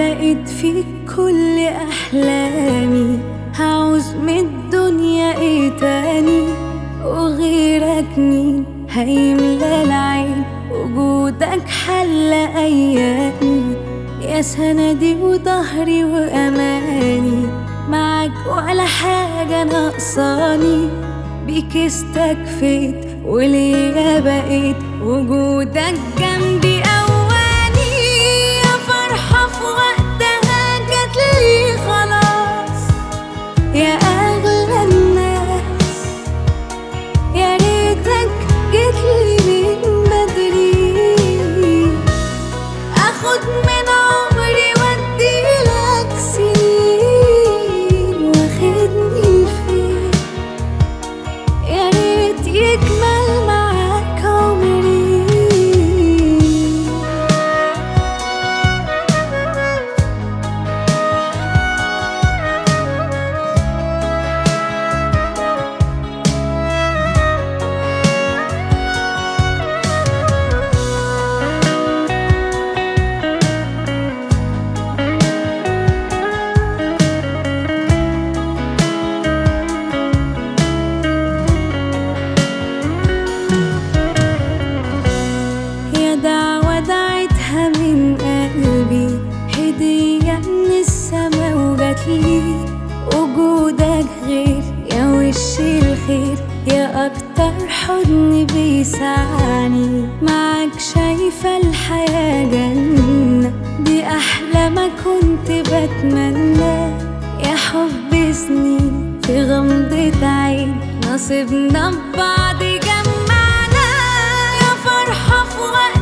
لقيت فيك كل أحلامي هعوز من الدنيا ايه تاني وغيرك مين هيملى العين وجودك حل أيامي يا سندي وظهري وأماني معاك ولا حاجة ناقصاني بيك استكفيت وليا بقيت وجودك جنبي أواني يا فرحة في وقتها جاتلي خلاص يا أغلى الناس يا ريتك جيتلي من بدري اخد من عمري واديلك سنين واخدني فين يا ريت يكمل معاك عمري يا دعوة دعيتها من قلبي هدية من السما وجاتلي وجودك غير يا وش الخير يا أكتر حضن بيسعني معاك شايفة الحياة جنة دي أحلى ما كنت بتمنى يا حب سنين في غمضة عين نصيبنا ببعض جمعنا يا فرحة في وقت